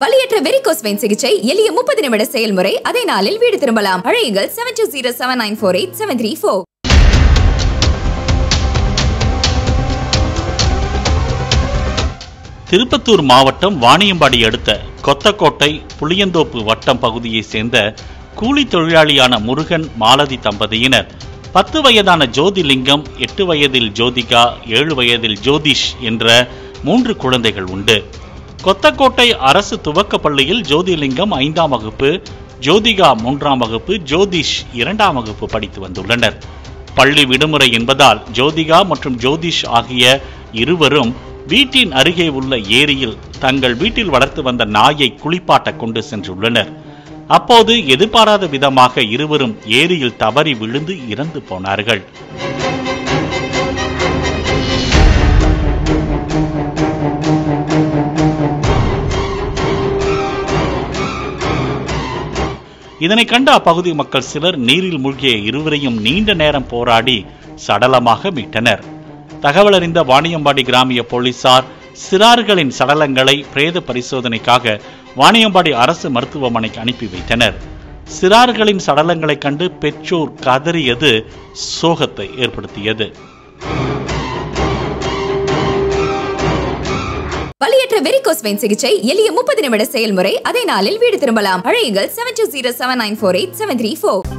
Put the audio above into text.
வலியற்ற varicose vein சிகிச்சை எளிய முப்பது நிமிட செயல்முறை அதே நாளில் வீடு திரும்பலாம் அழையுங்கள் seven two zero seven nine four eight seven three four Tirupathur மாவட்டம் வாணியம்பாடி அடுத்த கொத்தக்கோட்டை புளியந்தோப்பு வட்டம் பகுதியைச் சேர்ந்த கூலி தொழிலாளியான முருகன் மாலதி தம்பதியினர் பத்து வயதான ஜோதிலிங்கம் எட்டு வயதில் ஜோதிகா ஏழு வயதில் ஜோதிஷ் என்ற மூன்று குழந்தைகள் உண்டு கொத்தக்கோட்டை அரசு துவக்கப் பள்ளியில் ஜோதிலிங்கம் ஐந்தாம் வகுப்பு ஜோதிகா மூன்றாம் வகுப்பு ஜோதிஷ் இரண்டாம் வகுப்பு படித்து வந்துள்ளனர் பள்ளி விடுமுறை என்பதால் ஜோதிகா மற்றும் ஜோதிஷ் ஆகிய இருவரும் வீட்டின் அருகே உள்ள ஏரியில் தங்கள் வீட்டில் வளர்த்து வந்த நாயை குளிப்பாட்ட கொண்டு சென்றுள்ளனர் அப்போது எதிர்பாராத விதமாக இருவரும் ஏரியில் தவறி விழுந்து இறந்து போனார்கள் இதனை கண்ட அப்பகுதி மக்கள் சிலர் நீரில் மூழ்கிய இருவரையும் நீண்ட நேரம் போராடி சடலமாக மீட்டனர் தகவல் அறிந்த வாணியம்பாடி கிராமிய போலீசார் சிறார்களின் சடலங்களை பிரேத பரிசோதனைக்காக வாணியம்பாடி அரசு மருத்துவமனைக்கு அனுப்பி வைத்தனர் சிறார்களின் சடலங்களைக் கண்டு பெற்றோர் கதறியது சோகத்தை ஏற்படுத்தியது வலியற்ற வெரிகோஸ் வெயின் சிகிச்சை எளிய முப்பது நிமிட செயல்முறை அதே நாளில் வீடு திரும்பலாம் அழையுங்கள் seven two zero seven nine four eight seven three four